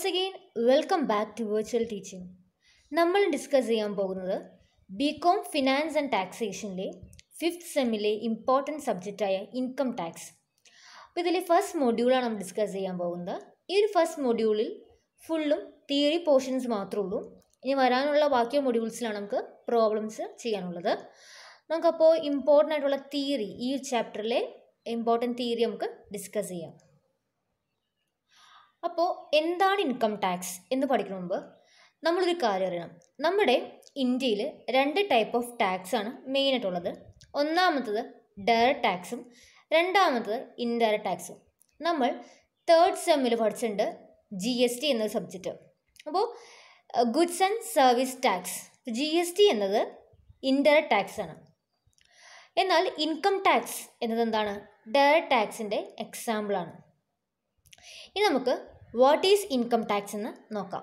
again welcome back to virtual teaching നമ്മൾ discuss ചെയ്യാൻ പോകുന്നത് ബി കോം ഫിനാൻസ് ആൻഡ് ടാക്സേഷനിലെ ഫിഫ്ത്ത് സെമ്മിലെ ഇമ്പോർട്ടൻറ്റ് സബ്ജക്റ്റായ ഇൻകം ടാക്സ് അപ്പോൾ ഇതിലെ ഫസ്റ്റ് മൊഡ്യൂളാണ് നമ്മൾ ഡിസ്കസ് ചെയ്യാൻ പോകുന്നത് ഈ ഒരു ഫസ്റ്റ് മൊഡ്യൂളിൽ ഫുള്ളും തിയറി പോർഷൻസ് മാത്രമേ ഉള്ളൂ ഇനി വരാനുള്ള ബാക്കി മൊഡ്യൂൾസിലാണ് നമുക്ക് പ്രോബ്ലംസ് ചെയ്യാനുള്ളത് നമുക്കപ്പോൾ ഇമ്പോർട്ടൻ്റ് ആയിട്ടുള്ള തിയറി ഈ ചാപ്റ്ററിലെ ഇമ്പോർട്ടൻറ്റ് തിയറി നമുക്ക് ഡിസ്കസ് ചെയ്യാം അപ്പോൾ എന്താണ് ഇൻകം ടാക്സ് എന്ന് പഠിക്കുന്ന മുമ്പ് നമ്മളൊരു കാര്യം അറിയണം നമ്മുടെ ഇന്ത്യയിൽ രണ്ട് ടൈപ്പ് ഓഫ് ടാക്സ് ആണ് മെയിനായിട്ടുള്ളത് ഒന്നാമത്തത് ഡയറക്റ്റ് ടാക്സും രണ്ടാമത്തത് ഇൻഡയറക്റ്റ് ടാക്സും നമ്മൾ തേർഡ് സെമ്മിൽ പഠിച്ചിട്ടുണ്ട് ജി എസ് ടി എന്ന സബ്ജക്റ്റ് അപ്പോൾ goods and service tax G S T എന്നത് ഇൻഡയറക്റ്റ് ടാക്സ് ആണ് എന്നാൽ ഇൻകം ടാക്സ് എന്നത് എന്താണ് ഡയറക്റ്റ് ടാക്സിൻ്റെ എക്സാമ്പിളാണ് ഇനി നമുക്ക് വാട്ട് ഈസ് ഇൻകം ടാക്സ് എന്ന് നോക്കാം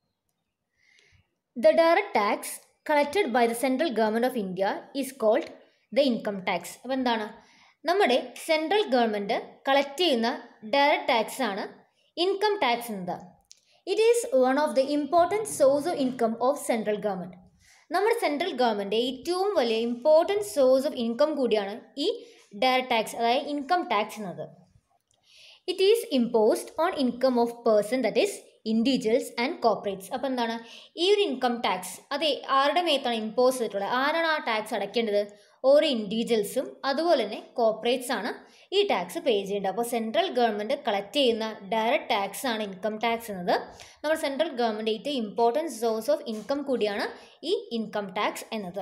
the direct tax collected by the central government of India is called the income tax അപ്പോൾ എന്താണ് നമ്മുടെ സെൻട്രൽ ഗവൺമെൻറ് കളക്ട് ചെയ്യുന്ന ഡയറക്റ്റ് ടാക്സ് ആണ് ഇൻകം ടാക്സ് എന്നത് it is one of the important source of income of central government നമ്മുടെ central government ഏറ്റവും വലിയ important source of income കൂടിയാണ് ഈ ഡയറക്റ്റ് ടാക്സ് അതായത് ഇൻകം ടാക്സ് എന്നത് it is imposed on income of person that is individuals and corporates അപ്പോൾ എന്താണ് ഈ ഒരു ഇൻകം ടാക്സ് അത് ആരുടെ മേത്താണ് ഇമ്പോസ് ചെയ്തിട്ടുള്ളത് ആരാണ് ആ ടാക്സ് അടയ്ക്കേണ്ടത് ഓരോ ഇൻഡിവിജ്വൽസും അതുപോലെ തന്നെ കോർപ്പറേറ്റ്സ് ആണ് ഈ ടാക്സ് പേ ചെയ്യേണ്ടത് അപ്പോൾ സെൻട്രൽ ഗവൺമെൻറ് കളക്ട് ചെയ്യുന്ന ഡയറക്റ്റ് ടാക്സ് ആണ് ഇൻകം ടാക്സ് എന്നത് നമ്മുടെ സെൻട്രൽ ഗവൺമെൻറ് ഏറ്റവും ഇമ്പോർട്ടൻറ്റ് സോഴ്സ് ഓഫ് ഇൻകം കൂടിയാണ് ഈ ഇൻകം ടാക്സ് എന്നത്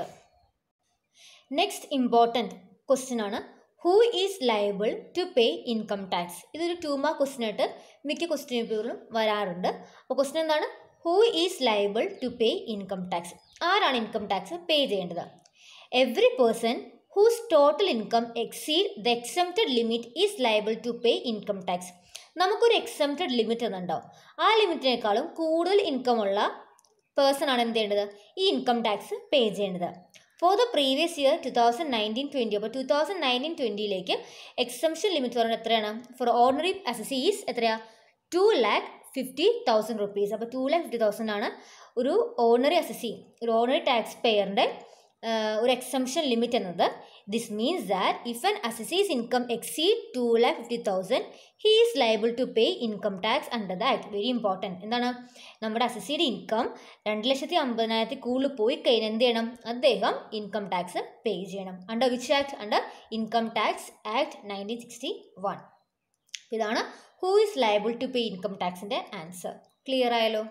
നെക്സ്റ്റ് ഇമ്പോർട്ടൻറ്റ് ക്വസ്റ്റ്യൻ ആണ് who is liable to pay income tax ഇതൊരു ടു മാർക്ക് ക്വസ്റ്റ്യൻ ആയിട്ട് മിക്ക ക്വസ്റ്റ്യൻ പേപ്പറുകളും വരാറുണ്ട് അപ്പോൾ ക്വസ്റ്റ്യൻ എന്താണ് who is liable to pay income tax ആരാണ് ഇൻകം ടാക്സ് പേ ചെയ്യേണ്ടത് every person whose total income exceed the exempted limit is liable to pay income tax നമുക്കൊരു എക്സംപ്റ്റഡ് ലിമിറ്റ് എന്നുണ്ടാവും ആ ലിമിറ്റിനേക്കാളും കൂടുതൽ ഇൻകം ഉള്ള പേഴ്സൺ ആണ് എന്ത് ചെയ്യേണ്ടത് ഈ ഇൻകം ടാക്സ് പേ ചെയ്യേണ്ടത് for the previous year two thousand nineteen twenty അപ്പോൾ ടു തൗസൻഡ് നയൻറ്റീൻ ട്വൻറ്റിയിലേക്ക് എക്സംഷൻ ലിമിറ്റ് പറയുന്നത് എത്രയാണ് ഫോർ ഓർഡിനറി അസസീസ് എത്രയാണ് two lakh fifty thousand rupees അപ്പോൾ ടു ലാക്ക് ഫിഫ്റ്റി തൗസൻഡ് ആണ് ഒരു ഓർഡിനറി അസസി ഒരു ഓർഡിനറി ടാക്സ് പെയറിൻ്റെ ഒരു എക്സംഷൻ ലിമിറ്റ് എന്നത് this means that if an assessee's income exceed two lakh fifty thousand he is liable to pay income tax under the act very important എന്താണ് നമ്മുടെ അസസിയുടെ income രണ്ട് ലക്ഷത്തി അമ്പതിനായിരത്തി കൂടുതൽ പോയി കഴിഞ്ഞാൽ എന്ത് ചെയ്യണം അദ്ദേഹം ഇൻകം ടാക്സ് പേ ചെയ്യണം under which act under income tax act nineteen sixty one ഇതാണ് who is liable to pay income ടാക്സിൻ്റെ ആൻസർ ക്ലിയർ ആയല്ലോ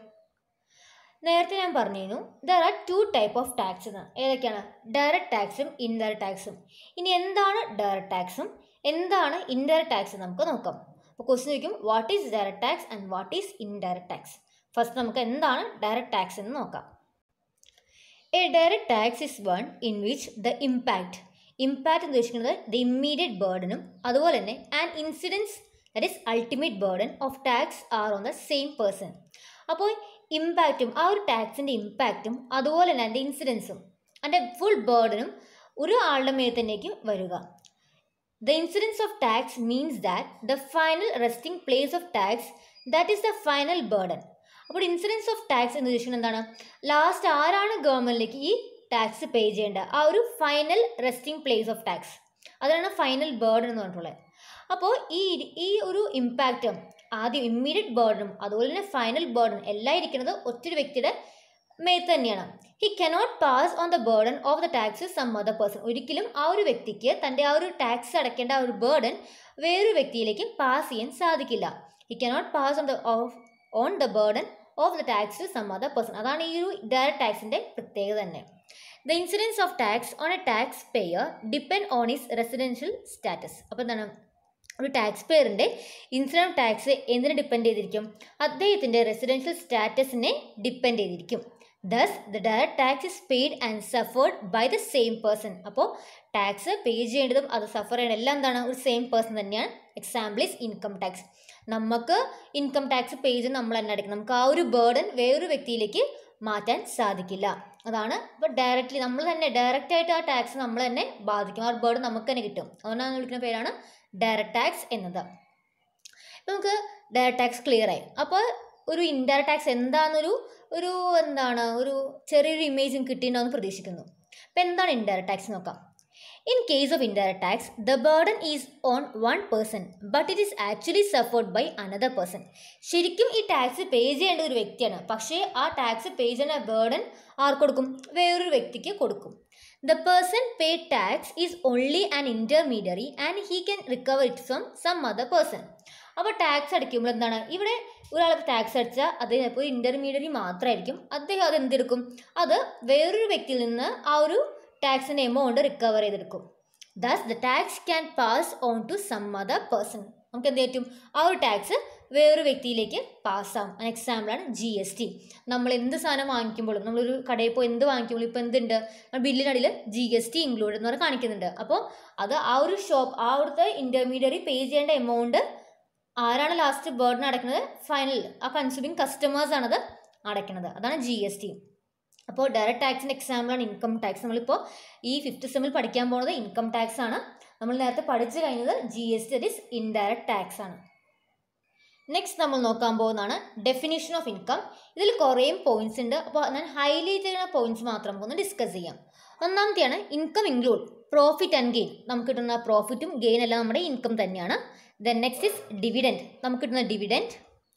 നേരത്തെ ഞാൻ പറഞ്ഞിരുന്നു there are two type of tax എന്ന് ഏതൊക്കെയാണ് ഡയറക്റ്റ് ടാക്സും ഇൻഡയറക്റ്റ് ടാക്സും ഇനി എന്താണ് ഡയറക്റ്റ് ടാക്സും എന്താണ് ഇൻഡയറക്റ്റ് ടാക്സ് നമുക്ക് നോക്കാം അപ്പോൾ ക്വസ്റ്റ്യൻ ചോദിക്കും what is direct tax and what is indirect tax first നമുക്ക് എന്താണ് ഡയറക്റ്റ് ടാക്സ് എന്ന് നോക്കാം a direct tax is one in which the impact impact എന്ന് ഉദ്ദേശിക്കുന്നത് ദ ഇമ്മീഡിയറ്റ് ബേർഡനും അതുപോലെ തന്നെ and incidence that is ultimate burden of tax are on the same person അപ്പോൾ ഇമ്പാക്റ്റും ആ ഒരു ടാക്സിൻ്റെ ഇമ്പാക്റ്റും അതുപോലെ തന്നെ അതിൻ്റെ ഇൻസിഡൻസും അതിൻ്റെ ഫുൾ ബേർഡനും ഒരു ആളുടെ മേൽ തന്നേക്ക് വരിക the incidence of tax means that the final resting place of tax that is the final burden അപ്പോൾ ഇൻസിഡൻസ് ഓഫ് ടാക്സ് എന്ന് ഉദ്ദേശിക്കുന്നത് എന്താണ് ലാസ്റ്റ് ആരാണ് ഗവൺമെൻറ്റിലേക്ക് ഈ ടാക്സ് പേ ചെയ്യേണ്ടത് ആ ഒരു final resting place of tax അതാണ് ഫൈനൽ ബേർഡൻ എന്ന് പറഞ്ഞിട്ടുള്ളത് അപ്പോൾ ഈ ഈ ഒരു ഇമ്പാക്റ്റും ആദ്യം ഇമ്മീഡിയറ്റ് ബേർഡനും അതുപോലെ തന്നെ ഫൈനൽ ബേർഡൻ എല്ലാം ഇരിക്കുന്നത് ഒറ്റൊരു വ്യക്തിയുടെ മേത്ത് തന്നെയാണ് he cannot pass on the burden of the tax some other person ഒരിക്കലും ആ ഒരു വ്യക്തിക്ക് തൻ്റെ ആ ഒരു ടാക്സ് അടയ്ക്കേണ്ട ആ ഒരു ബേർഡൻ വേറൊരു വ്യക്തിയിലേക്ക് പാസ് ചെയ്യാൻ സാധിക്കില്ല he cannot pass on the of on the burden of the tax some other person അതാണ് ഈ ഒരു ഡയറക്റ്റ് ടാക്സിൻ്റെ പ്രത്യേകത തന്നെ the incidence of tax on a tax payer depend on his residential status അപ്പോൾ എന്താണ് ഒരു ടാക്സ് പെയറിൻ്റെ ഇൻസിഡൻറ്റ് ടാക്സ് എന്തിനെ ഡിപ്പെൻഡ് ചെയ്തിരിക്കും അദ്ദേഹത്തിൻ്റെ റെസിഡൻഷ്യൽ സ്റ്റാറ്റസിനെ ഡിപ്പെൻഡ് ചെയ്തിരിക്കും thus the direct tax is paid and suffered by the same person അപ്പോൾ ടാക്സ് പേ ചെയ്യേണ്ടതും അത് സഫർ ചെയ്യേണ്ടതും എല്ലാം എന്താണ് ഒരു സെയിം പേഴ്സൺ തന്നെയാണ് എക്സാമ്പിൾ ഈസ് ഇൻകം ടാക്സ് നമുക്ക് ഇൻകം ടാക്സ് പേ ചെയ്ത് നമ്മൾ തന്നെ അടയ്ക്കണം നമുക്ക് ആ ഒരു ബേർഡൻ വേറൊരു വ്യക്തിയിലേക്ക് മാറ്റാൻ സാധിക്കില്ല അതാണ് ഇപ്പോൾ ഡയറക്റ്റ്ലി നമ്മൾ തന്നെ ഡയറക്റ്റ് ആയിട്ട് ആ ടാക്സ് നമ്മൾ തന്നെ ബാധിക്കും ആ ഒരു ബേർഡൻ നമുക്ക് തന്നെ കിട്ടും അതുകൊണ്ടാണ് വിളിക്കുന്ന പേരാണ് ഡയറക്റ്റ് ടാക്സ് എന്നത് നമുക്ക് ഡയറക്റ്റ് ടാക്സ് ക്ലിയർ ആയി അപ്പോൾ ഒരു ഇൻഡയറക്റ്റ് ടാക്സ് എന്താണെന്നൊരു ഒരു എന്താണ് ഒരു ചെറിയൊരു ഇമേജും കിട്ടിയിട്ടുണ്ടാവുമെന്ന് പ്രതീക്ഷിക്കുന്നു അപ്പം എന്താണ് ഇൻഡയറക്റ്റ് ടാക്സ് നോക്കാം in case of indirect tax the burden is on one person but it is actually suffered by another person ശരിക്കും ഈ ടാക്സ് പേ ചെയ്യേണ്ട ഒരു വ്യക്തിയാണ് പക്ഷേ ആ ടാക്സ് പേ ചെയ്യുന്ന ബേർഡൻ ആർക്ക് കൊടുക്കും വേറൊരു വ്യക്തിക്ക് കൊടുക്കും the person pay tax is only an intermediary and he can recover it from some other person അപ്പോൾ ടാക്സ് അടിക്കുമ്പോൾ എന്താണ് ഇവിടെ ഒരാൾ ടാക്സ് അടിച്ചാൽ അദ്ദേഹം ഇപ്പോൾ ഇൻ്റർമീഡിയറി മാത്രമായിരിക്കും അദ്ദേഹം അത് എന്തെടുക്കും അത് വേറൊരു വ്യക്തിയിൽ നിന്ന് ആ ഒരു ടാക്സിൻ്റെ എമൗണ്ട് റിക്കവർ ചെയ്തെടുക്കും thus the tax can pass on to some other person നമുക്ക് എന്ത് പറ്റും ആ ഒരു ടാക്സ് വേറൊരു വ്യക്തിയിലേക്ക് പാസ്സാവും an എക്സാമ്പിളാണ് ജി എസ് ടി നമ്മൾ എന്ത് സാധനം വാങ്ങിക്കുമ്പോഴും നമ്മളൊരു കടയിൽ പോയി എന്ത് വാങ്ങിക്കുമ്പോഴും ഇപ്പോൾ എന്തുണ്ട് ബില്ലിനടിയിൽ ജി എസ് ടി ഇൻക്ലൂഡ് എന്ന് പറഞ്ഞ് കാണിക്കുന്നുണ്ട് അപ്പോൾ അത് ആ ഒരു ഷോപ്പ് ആ അവിടുത്തെ ഇൻ്റർമീഡിയറി പേ ചെയ്യേണ്ട എമൗണ്ട് ആരാണ് ലാസ്റ്റ് ബേർഡൻ അടയ്ക്കുന്നത് ഫൈനൽ ആ കൺസ്യൂമിങ് കസ്റ്റമേഴ്സാണത് അടയ്ക്കുന്നത് അതാണ് ജി എസ് ടി അപ്പോൾ ഡയറക്റ്റ് ടാക്സിൻ്റെ എക്സാമ്പിളാണ് ഇൻകം ടാക്സ് നമ്മളിപ്പോൾ ഈ ഫിഫ്ത്ത് സെമ്മിൽ പഠിക്കാൻ പോകുന്നത് ഇൻകം ടാക്സ് ആണ് നമ്മൾ നേരത്തെ പഠിച്ചു കഴിഞ്ഞത് G S T that is indirect tax ആണ് നെക്സ്റ്റ് നമ്മൾ നോക്കാൻ പോകുന്നതാണ് ഡെഫിനേഷൻ ഓഫ് ഇൻകം ഇതിൽ കുറേ പോയിന്റ്സ് ഉണ്ട് അപ്പോൾ ഞാൻ ഹൈലൈറ്റ് ചെയ്യുന്ന പോയിന്റ്സ് മാത്രം നമുക്കൊന്ന് ഡിസ്കസ് ചെയ്യാം ഒന്നാമത്തെയാണ് income include profit and gain നമുക്ക് കിട്ടുന്ന പ്രോഫിറ്റും ഗെയിൻ എല്ലാം നമ്മുടെ ഇൻകം തന്നെയാണ് ദെൻ നെക്സ്റ്റ് ഇസ് ഡിവിഡൻറ്റ് നമുക്ക് കിട്ടുന്ന dividend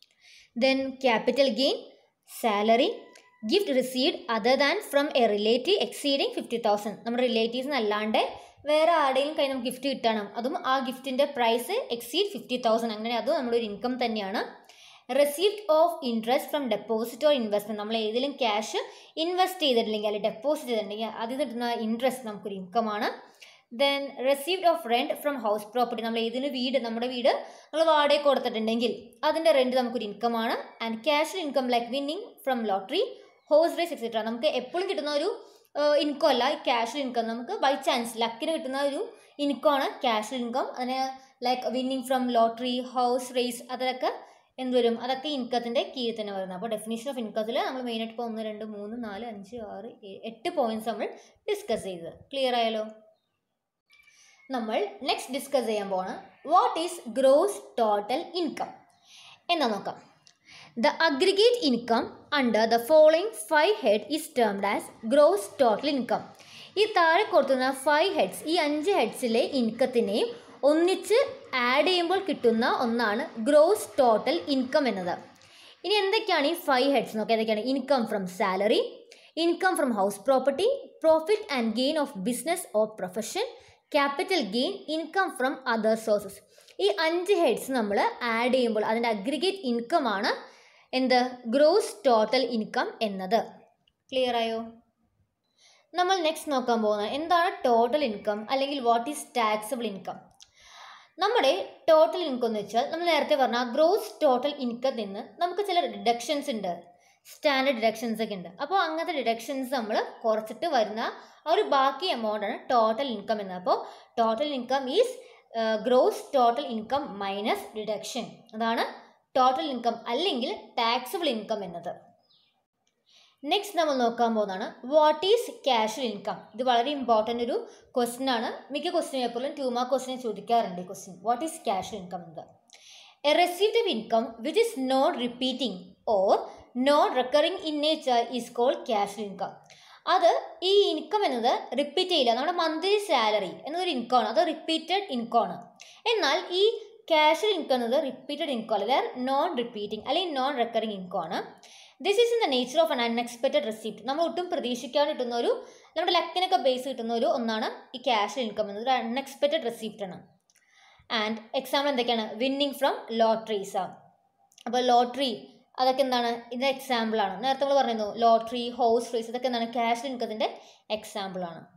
then capital gain salary gift received other than from a relative exceeding fifty thousand നമ്മുടെ റിലേറ്റീവ്സിന് അല്ലാണ്ട് വേറെ ആരുടെയും കയ്യിൽ നമുക്ക് ഗിഫ്റ്റ് കിട്ടണം അതും ആ ഗിഫ്റ്റിൻ്റെ പ്രൈസ് എക്സീഡ് ഫിഫ്റ്റി തൗസൻഡ് അങ്ങനെ അതും നമ്മുടെ ഒരു ഇൻകം തന്നെയാണ് receipt of interest from deposit or investment നമ്മൾ ഏതെങ്കിലും ക്യാഷ് ഇൻവെസ്റ്റ് ചെയ്തിട്ടില്ലെങ്കിൽ അല്ലെങ്കിൽ ഡെപ്പോസിറ്റ് ചെയ്തിട്ടുണ്ടെങ്കിൽ അതിൽ നിന്ന് കിട്ടുന്ന ഇൻട്രസ്റ്റ് നമുക്കൊരു ഇൻകമാണ് then receipt of rent from house property നമ്മൾ ഏതെങ്കിലും വീട് നമ്മുടെ വീട് നമ്മൾ വാടക കൊടുത്തിട്ടുണ്ടെങ്കിൽ അതിൻ്റെ റെൻറ്റ് നമുക്കൊരു ഇൻകമാണ് and cash income like winning from lottery horse race etcetera നമുക്ക് എപ്പോഴും കിട്ടുന്ന ഒരു ഇൻകം അല്ല ക്യാഷ് ഇൻകം നമുക്ക് ബൈ ചാൻസ് ലക്കിന് കിട്ടുന്ന ഒരു ഇൻകമാണ് ക്യാഷ് ഇൻകം അതിന് like winning from lottery horse race അതൊക്കെ എന്ത് വരും അതൊക്കെ ഇൻകത്തിൻ്റെ കീഴിൽ തന്നെ വരുന്നത് അപ്പോൾ ഡെഫിനേഷൻ ഓഫ് ഇൻകത്തിൽ നമ്മൾ മെയിനായിട്ട് ഇപ്പോൾ ഒന്ന് രണ്ട് മൂന്ന് നാല് അഞ്ച് ആറ് ഏഴ് എട്ട് പോയിന്റ്സ് നമ്മൾ ഡിസ്കസ് ചെയ്തത് ക്ലിയർ ആയാലോ നമ്മൾ നെക്സ്റ്റ് ഡിസ്കസ് ചെയ്യാൻ പോവാണ് what is gross total income എന്നാ നോക്കാം the aggregate income under the following five head is termed as gross total income ഈ താഴെ കൊടുത്തുന്ന ഫൈവ് ഹെഡ്സ് ഈ അഞ്ച് ഹെഡ്സിലെ ഇൻകത്തിനെയും ഒന്നിച്ച് ആഡ് ചെയ്യുമ്പോൾ കിട്ടുന്ന ഒന്നാണ് ഗ്രോസ് ടോട്ടൽ ഇൻകം എന്നത് ഇനി എന്തൊക്കെയാണ് ഈ ഫൈവ് ഹെഡ്സ് നോക്കാം ഏതൊക്കെയാണ് income from salary income from house property profit and gain of business or profession capital gain income from other sources ഈ അഞ്ച് ഹെഡ്സ് നമ്മൾ ആഡ് ചെയ്യുമ്പോൾ അതിൻ്റെ അഗ്രിഗേറ്റ് ഇൻകം ആണ് എന്ത് ഗ്രോസ് ടോട്ടൽ ഇൻകം എന്നത് ക്ലിയർ ആയോ നമ്മൾ നെക്സ്റ്റ് നോക്കാൻ പോകുന്നത് എന്താണ് ടോട്ടൽ ഇൻകം അല്ലെങ്കിൽ വാട്ട് ഈസ് ടാക്സബിൾ ഇൻകം നമ്മുടെ ടോട്ടൽ ഇൻകം എന്ന് വെച്ചാൽ നമ്മൾ നേരത്തെ പറഞ്ഞ ഗ്രോസ് ടോട്ടൽ ഇൻകത്തിൽ നിന്ന് നമുക്ക് ചില ഡിഡക്ഷൻസ് ഉണ്ട് സ്റ്റാൻഡേർഡ് ഡിഡക്ഷൻസ് ഒക്കെ ഉണ്ട് അപ്പോൾ അങ്ങനത്തെ ഡിഡക്ഷൻസ് നമ്മൾ കുറച്ചിട്ട് വരുന്ന ആ ഒരു ബാക്കി എമൗണ്ട് ആണ് ടോട്ടൽ ഇൻകം എന്നത് അപ്പോൾ total income is gross total income minus deduction അതാണ് ടോട്ടൽ ഇൻകം അല്ലെങ്കിൽ ടാക്സബിൾ ഇൻകം എന്നത് നെക്സ്റ്റ് നമ്മൾ നോക്കാൻ പോകുന്നതാണ് വാട്ട് ഈസ് ക്യാഷ് ഇൻകം ഇത് വളരെ ഇമ്പോർട്ടൻ്റ് ഒരു ക്വസ്റ്റ്യൻ ആണ് മിക്ക ക്വസ്റ്റ്യൻ പേപ്പറിലും ടു മാർക്ക് ക്വസ്റ്റ്യൻ ചോദിക്കാറുണ്ട് ഈ question what is cash income എന്നത് a received income which is not repeating or not recurring in nature is called cash income അത് ഈ ഇൻകം എന്നത് റിപ്പീറ്റ് ചെയ്യില്ല നമ്മുടെ മന്ത്ലി സാലറി എന്നതൊരു ഇൻകം ആണ് അത് റിപ്പീറ്റഡ് ഇൻകം ആണ് എന്നാൽ ഈ ക്യാഷ് ഇൻകം എന്നത് റിപ്പീറ്റഡ് ഇൻകം അല്ല നോൺ റിപ്പീറ്റിംഗ് അല്ലെങ്കിൽ നോൺ റെക്കറിങ് ഇൻകം ആണ് this is in the nature of an unexpected receipt നമ്മൾ ഒട്ടും പ്രതീക്ഷിക്കാതെ കിട്ടുന്ന ഒരു നമ്മുടെ ലക്കിനൊക്കെ ബേസ് കിട്ടുന്ന ഒരു ഒന്നാണ് ഈ ക്യാഷ് ഇൻകം എന്നത് ഒരു അൺഎക്സ്പെക്റ്റഡ് റെസിപ്റ്റ് ആണ് ആൻഡ് എക്സാമ്പിൾ എന്തൊക്കെയാണ് വിന്നിങ് ഫ്രം ലോട്ടറീസ് അപ്പോൾ ലോട്ടറി അതൊക്കെ എന്താണ് ഇതിൻ്റെ എക്സാമ്പിളാണ് നേരത്തെ നമ്മൾ പറഞ്ഞിരുന്നു ലോട്ടറി ഹൗസ് റേസ് ഇതൊക്കെ എന്താണ് ക്യാഷ് ഇൻകത്തിൻ്റെ എക്സാമ്പിളാണ്